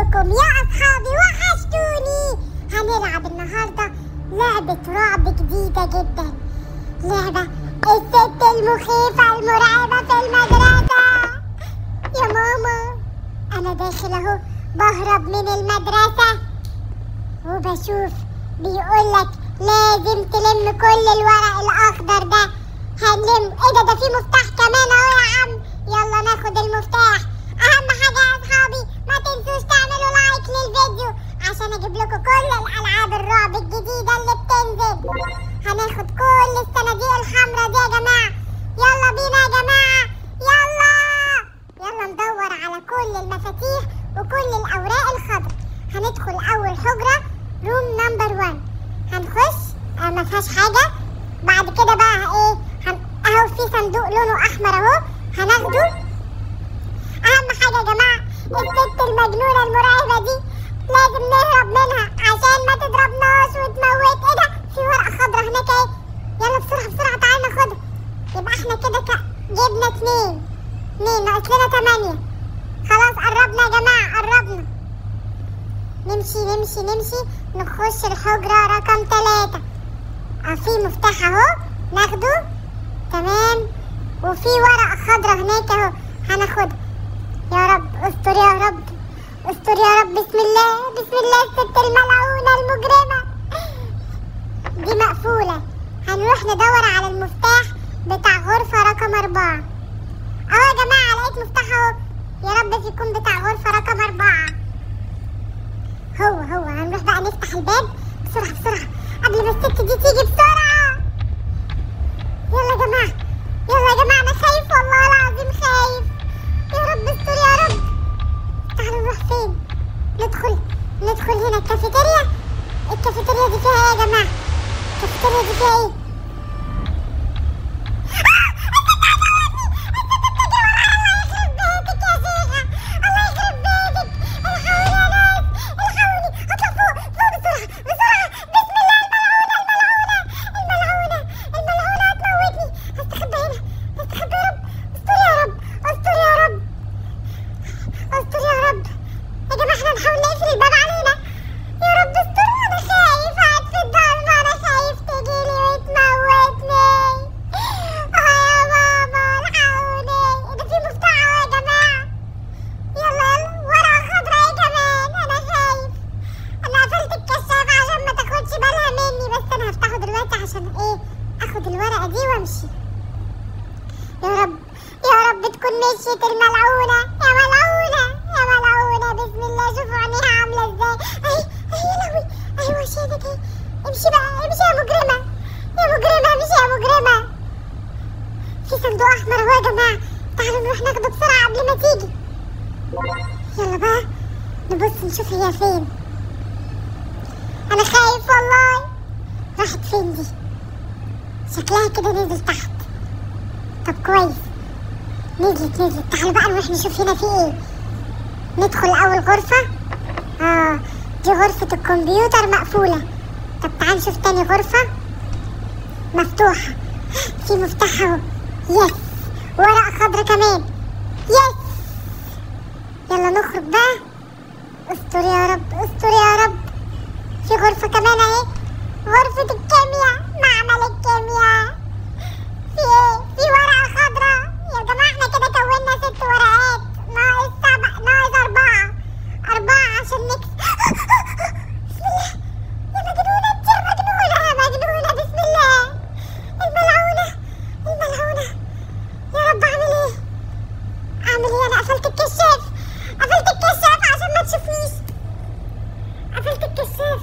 ازيكم يا اصحابي وحشتوني هنلعب النهارده لعبة رعب جديدة جدا لعبة الست المخيفة المرعبة في المدرسة يا ماما انا داخل اهو بهرب من المدرسة وبشوف بيقولك لازم تلم كل الورق الاخضر ده هنلم ايه ده ده في مفتاح كمان اهو يا عم يلا ناخد المفتاح اهم حاجه يا اصحابي ما تنسوش تعملوا لايك للفيديو عشان اجيب لكم كل الالعاب الرعب الجديده اللي بتنزل هناخد كل الصناديق الحمراء دي يا جماعه يلا بينا يا جماعه يلا يلا ندور على كل المفاتيح وكل الاوراق الخضراء هندخل اول حجره روم نمبر 1 هنخش آه ما فيهاش حاجه بعد كده بقى ايه هن... اهو في صندوق لونه احمر اهو هناخده اهم حاجه يا جماعه الست المجنونه المرعبه دي لازم نهرب منها عشان ما تضربناش وتموت ايه ده في ورقه خضراء هناك اهي يلا بسرعه بسرعه تعالى ناخدها يبقى احنا كده ك... جبنا اتنين اتنين ناقص لنا تمانية خلاص قربنا يا جماعه قربنا نمشي نمشي نمشي نخش الحجره رقم تلاتة اه في مفتاح اهو ناخده تمام وفي ورقة خضرا هناك اهو هناخدها يا رب استر يا رب استر يا رب بسم الله بسم الله الست الملعونة المجرمة دي مقفولة هنروح ندور على المفتاح بتاع غرفة رقم أربعة اهو يا جماعة لقيت مفتاح اهو يا رب يكون بتاع غرفة رقم أربعة هو هو هنروح بقى نفتح الباب بسرعة بسرعة قبل ما الست دي تيجي بسرعة يلا يا جماعة يلا يا جماعة أنا خايف والله العظيم خايف يا رب استر يا رب تعالوا نروح فين ندخل ندخل هنا الكافيتيريا الكافيتيريا دي فيها ايه يا جماعة الكافيتيريا دي فيها ايه عشان ايه اخد الورقة دي وامشي يا رب يا رب تكون مشيت الملعونة يا ملعونة يا ملعونة بسم الله شوفوا عينيها عاملة ازاي اهي اهي يا لهوي ايوه شادت اهي امشي بقى امشي يا مجرمة يا مجرمة امشي يا مجرمة في صندوق احمر اهو يا جماعة تعالوا نروح ناخده بسرعة قبل ما تيجي يلا بقى نبص نشوف هي فين انا خايف والله راحت فين دي شكلها كده نزل تحت طب كويس نزلت نزلت تعالوا بقى نروح نشوف هنا في ايه ندخل اول غرفة اه دي غرفة الكمبيوتر مقفولة طب تعال نشوف تاني غرفة مفتوحة في مفتاح اهو يس ورقة خضرا كمان يس يلا نخرج بقى استر يا رب استر يا رب في غرفة كمان اهي غرفة الكيمياء معمل الكيمياء في ايه؟ في ورقة خضراء يا جماعة احنا كده كونا ست ورقات ناقص سبع ناقص أربعة أربعة عشان نكسب بسم الله يا مجنونة انت يا مجنونة يا مجنونة بسم الله الملعونة الملعونة يا رب أعمل ايه؟ أعمل ايه أنا قفلت الكشاف قفلت الكشاف عشان ما تشوفنيش قفلت الكشاف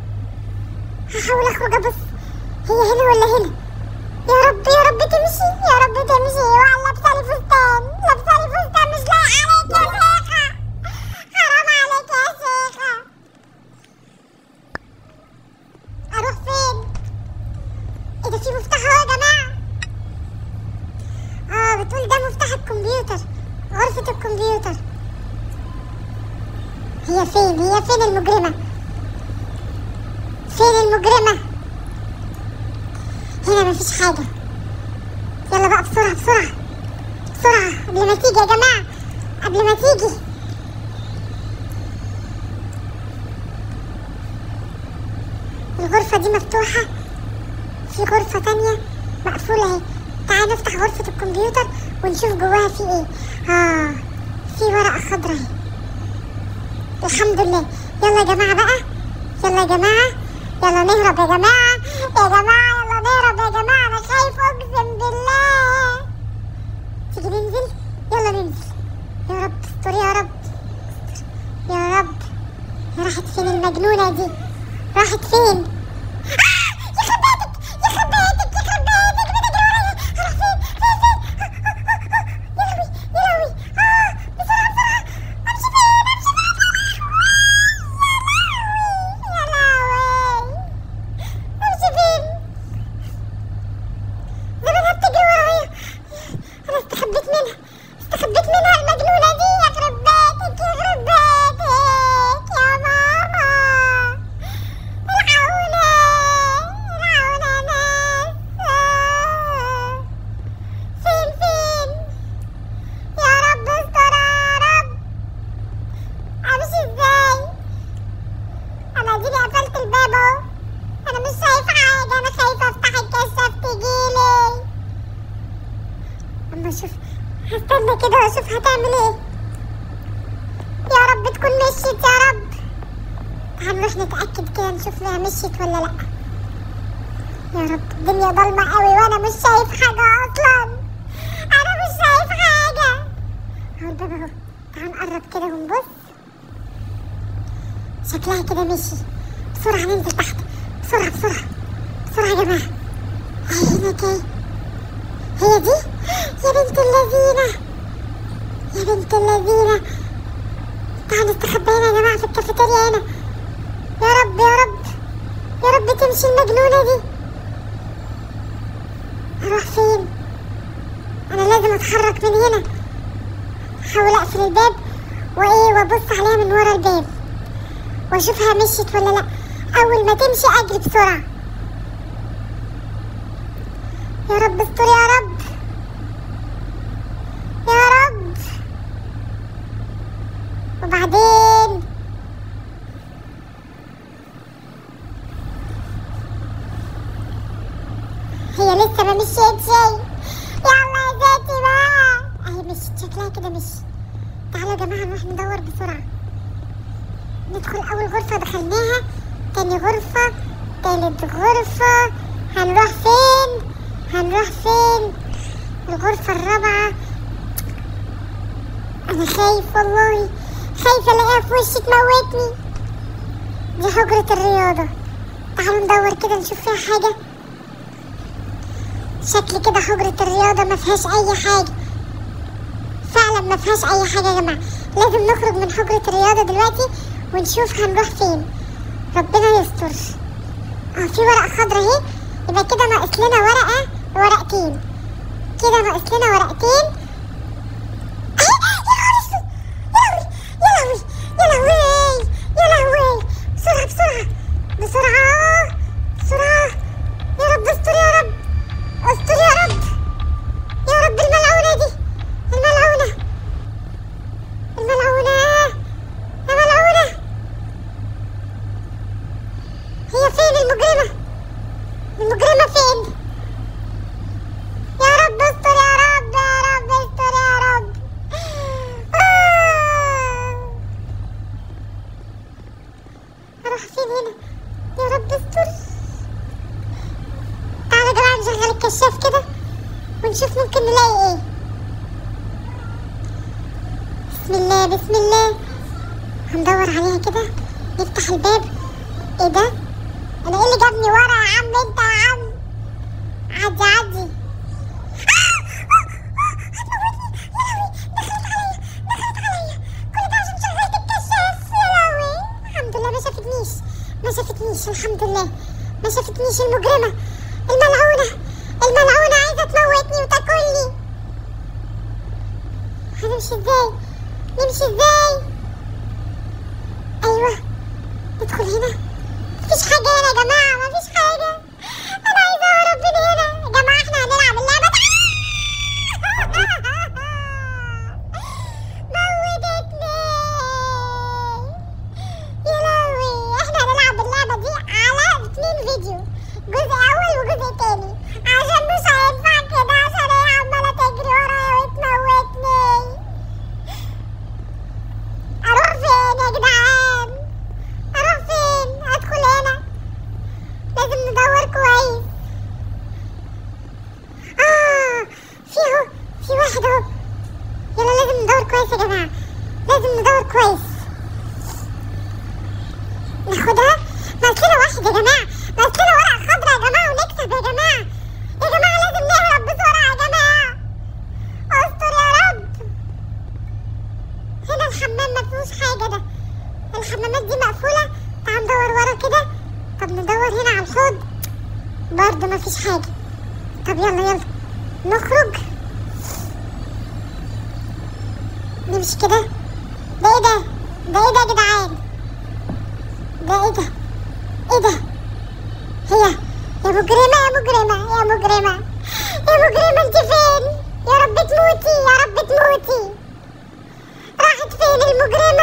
هحاول اخرج ابص هي هنا ولا هنا يا رب يا رب تمشي يا رب تمشي وعلى لابسه لي فستان لابسه لي فستان مش لايق عليك يا شيخه حرام عليك يا شيخه اروح فين ايه ده في مفتاح اهو يا جماعه اه بتقول ده مفتاح الكمبيوتر غرفه الكمبيوتر هي فين هي فين المجرمه فين المجرمة؟ هنا مفيش حاجة يلا بقى بسرعة بسرعة بسرعة قبل ما تيجي يا جماعة قبل ما تيجي الغرفة دي مفتوحة في غرفة تانية مقفولة اهي تعال نفتح غرفة الكمبيوتر ونشوف جواها في ايه اه في ورقة خضراء اهي الحمد لله يلا يا جماعة بقى يلا يا جماعة يلا نهرب يا جماعة يا جماعة يلا نهرب يا جماعة أنا خايف أقسم بالله تيجي ننزل يلا ننزل يا رب استر يا رب يا رب هي راحت فين المجنونة دي راحت فين آه! يخرب بيتك يخرب بيتك يخرب بيتك بتجري ورايا راح فين فين فين آه، آه، آه، يا لهوي يا لهوي آه بسرعة بسرعة أمشي فين أمشي فين يا لهوي أمشي فين زمانها بتجري ورايا أنا استخبيت منها استخبيت منها المجنونة دي يخرب بيتك يخرب بيتك يا ماما الحقونا الحقونا يا ناس آه. فين فين يا رب استر يا رب امشي ازاي انا اديني قفلت الباب اهو انا مش شايفه حاجه انا خايفه افتح الكشاف تجيلي اما اشوف هستنى كده واشوف هتعمل ايه يا رب تكون مشيت يا رب تعال نروح نتاكد كده نشوف لها مشيت ولا لا يا رب الدنيا ضلمه قوي وانا مش شايف حاجه اصلا انا مش شايف حاجه اهو الباب اهو تعال نقرب كده ونبص شكلها كده مشي بسرعة ننزل تحت بسرعة بسرعة بسرعة يا جماعة هي هناك اهي هي دي يا بنت اللذينة يا بنت اللذينة تعالوا نستخبى هنا يا جماعة في الكافيتيريا هنا يا رب يا رب يا رب تمشي المجنونة دي اروح فين انا لازم اتحرك من هنا احاول اقفل الباب وايه وابص عليها من ورا الباب واشوفها مشيت ولا لا اول ما تمشي اجري بسرعه يا رب استر يا رب يا رب وبعدين هي لسه ما مشيتش يلا يا ذاتي بقى اهي مشيت شكلها كده مشي تعالوا يا جماعه نروح ندور بسرعه ندخل أول غرفة دخلناها تاني غرفة تالت غرفة هنروح فين هنروح فين الغرفة الرابعة أنا خايف والله خايفة ألاقيها في وشي تموتني دي حجرة الرياضة تعالوا ندور كده نشوف فيها حاجة شكل كده حجرة الرياضة ما فيهاش أي حاجة فعلا ما فيهاش أي حاجة يا جماعة لازم نخرج من حجرة الرياضة دلوقتي ونشوف هنروح فين ربنا يستر اه في ورقة خضرا اهي يبقى كده ناقص لنا ورقة ورقتين كده ناقص لنا ورقتين أهي، يا نهار أسود، يا لهوي يا لهوي يا لهوي يا لهوي بسرعة بسرعة بسرعة بسرعة يا رب استر يا رب استر يا رب يا رب الملعونة دي الملعونة الملعونة يا ملعونة هي فين المجرمة المجرمة فين يا رب استر يا رب يا رب استر يا رب آه. اروح فين هنا يا رب استر تعالوا يا جماعة نشغل الكشاف كده ونشوف ممكن نلاقي ايه بسم الله بسم الله هندور عليها كده نفتح الباب ايه ده انا ايه اللي جابني ورا يا عم انت يا عم عدي عدي آه! آه! آه! هتموتني. يا لهوي، دخلت عليا، دخلت عليا. كل ده عشان شغلت الكشاف. يا لهوي. الحمد لله ما شافتنيش ما شافتنيش الحمد لله ما شافتنيش المجرمة الملعونة الملعونة عايزة تموتني وتاكلني هنمشي ازاي نمشي ازاي ايوه ندخل هنا مفيش حاجة هنا يا جماعة مفيش حاجة أنا عايزة أهرب من هنا يا جماعة إحنا هنلعب اللعبة دي موتتني يا لهوي إحنا هنلعب اللعبة دي على اتنين الحمامات دي مقفولة تعال ندور ورا كده طب ندور هنا على الحوض برضه مفيش حاجة طب يلا يلا نخرج نمشي كده ده ايه ده ده ايه ده يا جدعان ده ايه ده ايه ده هي يا مجرمة يا مجرمة يا مجرمة يا مجرمة انت فين يا رب تموتي يا رب تموتي راحت فين المجرمة